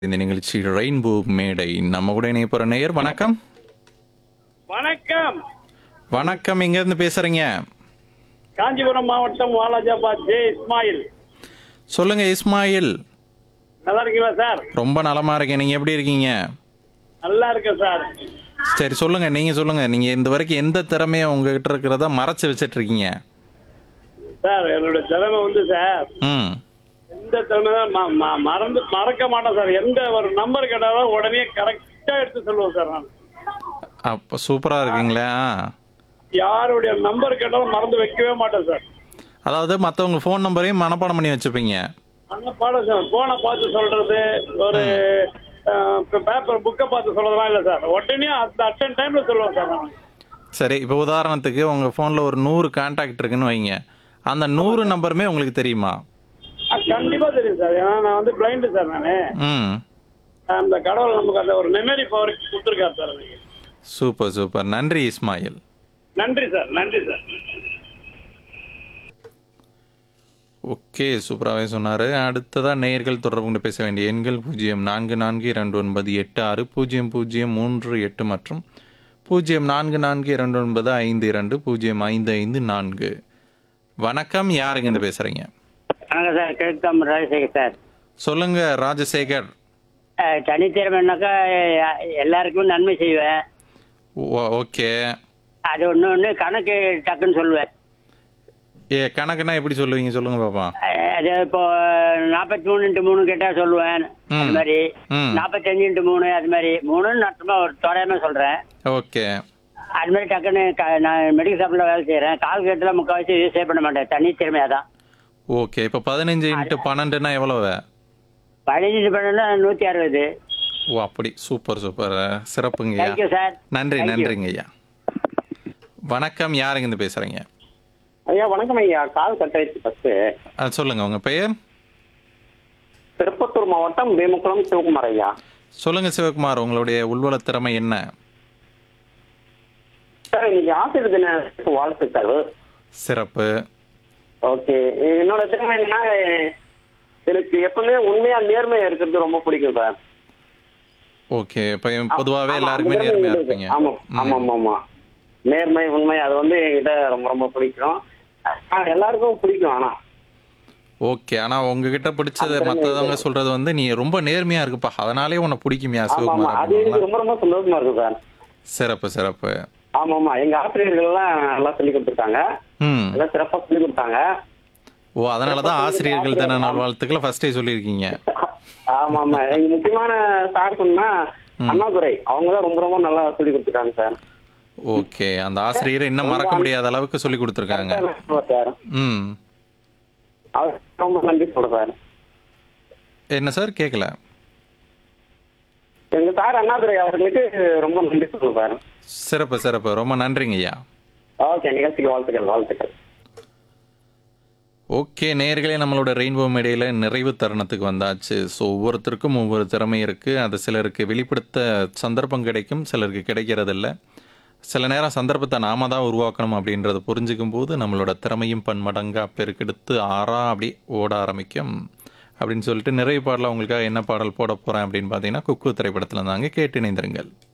இந்த நிகழ்ச்சி ரெயின்போ மேடை நம்ம கூட இணைய போற நேயர் வணக்கம் வணக்கம் வணக்கம் எங்க இருந்து பேசுறீங்க காஞ்சிபுரம் மாவட்டம் வாலாஜாபாத் ஜே இஸ்மாயில் சொல்லுங்க இஸ்மாயில் நல்லா இருக்கீங்களா சார் ரொம்ப நலமா இருக்கேன் நீங்க எப்படி இருக்கீங்க நல்லா இருக்கேன் சார் சரி சொல்லுங்க நீங்க சொல்லுங்க நீங்க இந்த வரைக்கும் எந்த திறமையை உங்ககிட்ட இருக்கிறத மறைச்சு வச்சிட்டு இருக்கீங்க சார் என்னோட திறமை வந்து சார் ம் எந்த திறமை தான் ம- ம- மறந்து மறக்க மாட்டேன் சார் எந்த ஒரு நம்பர் கேட்டாலும் உடனே கரெக்டா எடுத்து சொல்லுவேன் சார் நான் அப்ப சூப்பரா இருக்கீங்களா யாருடைய நம்பர் கேட்டாலும் மறந்து வைக்கவே மாட்டேன் சார் அதாவது மத்தவங்க ஃபோன் நம்பரையும் மனப்பாடம் பண்ணி வச்சுப்பீங்க அந்த பாடம் சார் போனை பார்த்து சொல்றது ஒரு பேப்பர் புக்கை பார்த்து சொல்றதுலாம் இல்லை சார் உடனே அந்த அட்டன் டைம்ல சொல்லுவேன் சார் நான் சரி இப்போ உதாரணத்துக்கு உங்க ஃபோன்ல ஒரு நூறு கான்டாக்ட் இருக்குன்னு வைங்க அந்த நூறு நம்பருமே உங்களுக்கு தெரியுமா ஆ, கண்டிப்பா தெரியும் சார் ஏன்னா நான் வந்து பிளைண்டு சார் நானு ம் அந்த கடவுள் நமக்கு அந்த ஒரு மெமரி பவர் கொடுத்துருக்காரு சார் எனக்கு சூப்பர் சூப்பர் நன்றி இஸ்மாயில் நன்றி சார் நன்றி சார் ஓகே சூப்பராகவே சொன்னார் அடுத்ததாக நேயர்கள் தொடர்பு கொண்டு பேச வேண்டிய எண்கள் பூஜ்ஜியம் நான்கு நான்கு இரண்டு ஒன்பது எட்டு ஆறு பூஜ்ஜியம் பூஜ்ஜியம் மூன்று எட்டு மற்றும் பூஜ்ஜியம் நான்கு நான்கு இரண்டு ஒன்பது ஐந்து இரண்டு பூஜ்ஜியம் ஐந்து ஐந்து நான்கு வணக்கம் யாருங்க இந்த பேசுகிறீங்க வணக்கம் சார் கிழக்கம் ராஜசேகர் சார் சொல்லுங்க ராஜசேகர் அஹ், தனித்திறமைனாக்கா அஹ், எல்லாருக்கும் நன்மை செய்வேன் ஓ- ஓகே அது ஒன்று ஒன்று கணக்கு டக்குன்னு சொல்லுவேன் ஏ கணக்குனா எப்படி சொல்லுவீங்க சொல்லுங்க பாப்பா அஹ், அது இப்போ நாற்பத்தி மூணு இன்ட்டு மூணு கேட்டால் சொல்லுவேன் அது ம். மாதிரி ம் நாற்பத்தஞ்சு இன்ட்டு மூணு அது மாதிரி மூணுன்னு நட்டமா ஒரு தோராயமா சொல்கிறேன் ஓகே அது மாதிரி டக்குன்னு க- நான் மெடிக்கல் ஷாப்பில் வேலை செய்கிறேன் கால்குலேட்டரில் முக்கால்வாசி யூஸே பண்ண மாட்டேன் தனித்திறமையாக தான் ஓகே இப்போ பதினஞ்சு இன்ட்டு பன்னெண்டுனா எவ்வளவு பதினஞ்சு பண்ணா நூற்றி அறுபது ஓ அப்படி சூப்பர் சூப்பர் சிறப்புங்கய்யா தேங்க்யூ சார் நன்றி Thank you. நன்றிங்க ஐயா வணக்கம் யாருங்க இருந்து பேசுறீங்க ஐயா வணக்கம் ஐயா கால் கட் ஆயிடுச்சு ஃபர்ஸ்ட் அஹ் சொல்லுங்க உங்க பெயர் திருப்பத்தூர் மாவட்டம் வேமுக்குளம் சிவகுமார் ஐயா சொல்லுங்க சிவகுமார் உங்களுடைய உள்வல திறமை என்ன சார் இன்னைக்கு ஆசிரியர் தின வாழ்த்துக்கள் சிறப்பு ஓகே என்னோட திறமை என்னன்னா எனக்கு எப்பவுமே உண்மையா நேர்மையா இருக்கிறது ரொம்ப பிடிக்கும் சார் ஓகே இப்போ பொதுவாகவே ஆமா, எல்லாருக்குமே அந்த நேர்மையா திறமை இருப்பீங்க இருக்கு. ஆமா ஆமா ஆமா ஆமா நேர்மை உண்மை அது வந்து என்கிட்ட ரொம்ப ரொம்ப பிடிக்கும் ஆ, எல்லாருக்கும் பிடிக்கும் ஆனா ஓகே ஆனா உங்ககிட்ட பிடிச்சது அந்த திறமை மத்தவங்க சொல்றது வந்து நீ ரொம்ப நேர்மையா இருக்குப்பா அதனாலே உன்னை பிடிக்குமியா ஆமா ஆமா சிவகுமார் அது எனக்கு அப்படிங்களா? ரொம்ப ரொம்ப சந்தோஷமா இருக்கு சார் சிறப்பு சிறப்பு ஆமா ஆமா எங்க ஆசிரியர்கள் எல்லாம் நல்லா சொல்லி கொடுத்துருக்காங்க ம் எல்லாம் சிறப்பா சொல்லி கொடுத்தாங்க ஓ அதனால தான் ஆசிரியர்கள் தின நாள் வாழ்த்துக்களை ஃபர்ஸ்டே சொல்லியிருக்கீங்க ஆமா ஆமா எங்க முக்கியமான சார் சொன்னா அண்ணாதுரை அவங்க தான் ரொம்ப ரொம்ப நல்லா சொல்லி கொடுத்துருக்காங்க சார் ஓகே அந்த ஆசிரியரை இன்னும் மறக்க முடியாத அளவுக்கு சொல்லி கொடுத்துருக்காங்க சார் ம் அவர் ரொம்ப நன்றி சொல்றேன் சார் என்ன சார் கேட்கல எங்க சார் அண்ணாதுரை அவர்களுக்கு ரொம்ப நன்றி சொல்றேன் சார் சிறப்பு சிறப்பு ரொம்ப நன்றிங்க ஐயா ஓகே நிகழ்ச்சிக்கு வாழ்த்துக்கள் வாழ்த்துக்கள் ஓகே நேர்களே நம்மளோட ரெயின்போ மேடையில் நிறைவு தருணத்துக்கு வந்தாச்சு ஸோ ஒவ்வொருத்தருக்கும் ஒவ்வொரு திறமை இருக்குது அது சிலருக்கு வெளிப்படுத்த சந்தர்ப்பம் கிடைக்கும் சிலருக்கு கிடைக்கிறதில்ல சில நேரம் சந்தர்ப்பத்தை நாம தான் உருவாக்கணும் அப்படின்றத புரிஞ்சுக்கும் போது நம்மளோட திறமையும் பன்மடங்காக பெருக்கெடுத்து ஆறா அப்படி ஓட ஆரம்பிக்கும் அப்படின்னு சொல்லிட்டு நிறைவு பாடல உங்களுக்காக என்ன பாடல் போட போகிறேன் அப்படின்னு பார்த்தீங்கன்னா குக்கு திரைப்படத்தில் தாங்க கேட்டு இணைந்திருங்கள்